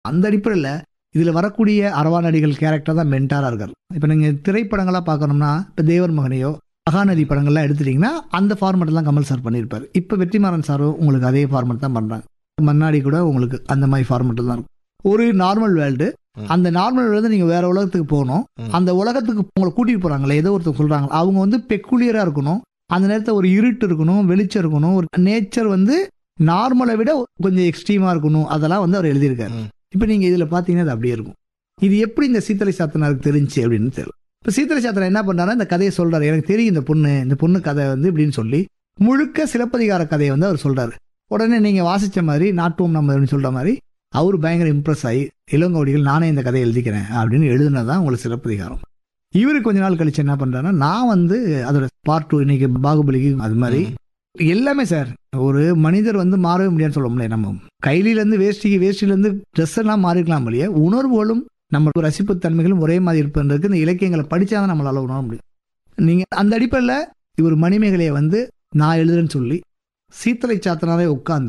அந்த அடிப்படையில் இதில் வரக்கூடிய அரவாநடிகள் கேரக்டர் தான் மென்டாராக இருக்கார் இப்போ நீங்கள் திரைப்படங்களாக பார்க்கணும்னா இப்போ தேவர் மகனையோ மகாநதி படங்கள்லாம் எடுத்துட்டிங்கன்னா அந்த ஃபார்மெட் தான் கமல் சார் பண்ணியிருப்பார் இப்போ வெற்றிமாறன் சாரும் உங்களுக்கு அதே ஃபார்மெட் தான் பண்ணுறாங்க மன்னாடி கூட உங்களுக்கு அந்த மாதிரி ஃபார்மெட்டில் தான் இருக்கும் ஒரு நார்மல் வேர்ல்டு ம். அந்த நார்மல் வேர்ல்டு நீங்கள் வேற உலகத்துக்கு போகணும் ம். அந்த உலகத்துக்கு உங்களை கூட்டிட்டு போகிறாங்களே ஏதோ ஒருத்தர் சொல்கிறாங்க அவங்க வந்து பெக்குலியராக இருக்கணும் அந்த நேரத்தில் ஒரு இருட்டு இருக்கணும் வெளிச்சம் இருக்கணும் ஒரு நேச்சர் வந்து நார்மலை விட கொஞ்சம் எக்ஸ்ட்ரீமாக இருக்கணும் அதெல்லாம் வந்து அவர் எழுதியிருக்காரு ம். இப்போ நீங்கள் இதில் பார்த்தீங்கன்னா அது அப்படியே இருக்கும் இது எப்படி இந்த சீத்தலை சாத்தனாருக்கு தெரிஞ்சு அப்படின்னு தெரியல இப்போ சீத்தலை சாத்தனார் என்ன பண்ணாரு இந்த கதையை சொல்றாரு எனக்கு தெரியும் இந்த பொண்ணு இந்த பொண்ணு கதை வந்து இப்படின்னு சொல்லி முழுக்க சிலப்பதிகார கதையை வந்து அவர் சொல்றாரு உடனே நீங்கள் வாசிச்ச மாதிரி நாட்டுவோம் நம்ம சொல்ற மாதிரி அவர் பயங்கர இம்ப்ரெஸ் ஆகி இளங்கோடிகள் நானே இந்த கதையை எழுதிக்கிறேன் அப்படின்னு எழுதுனதான் உங்களுக்கு சிலப்பதிகாரம் இவரு கொஞ்ச நாள் கழிச்சு என்ன பண்றாருன்னா நான் வந்து அதோட பார்ட் டூ இன்னைக்கு பாகுபலிக்கு அது மாதிரி எல்லாமே சார் ஒரு மனிதர் வந்து மாறவே முடியாதுன்னு சொல்ல முடியாது நம்ம கைலிலேருந்து வேஷ்டிக்கு வேஷ்டிலேருந்து ட்ரெஸ் எல்லாம் மாறிக்கலாம் இல்லையா உணர்வுகளும் நம்ம ரசிப்பு தன்மைகளும் ஒரே மாதிரி இருப்பதற்கு இந்த இலக்கியங்களை படித்தா தான் நம்மளால உணர முடியும் நீங்கள் அந்த அடிப்படையில் இவர் மணிமேகலையை வந்து நான் எழுதுறேன்னு சொல்லி சீத்தலை சாத்தனாவே உட்காந்து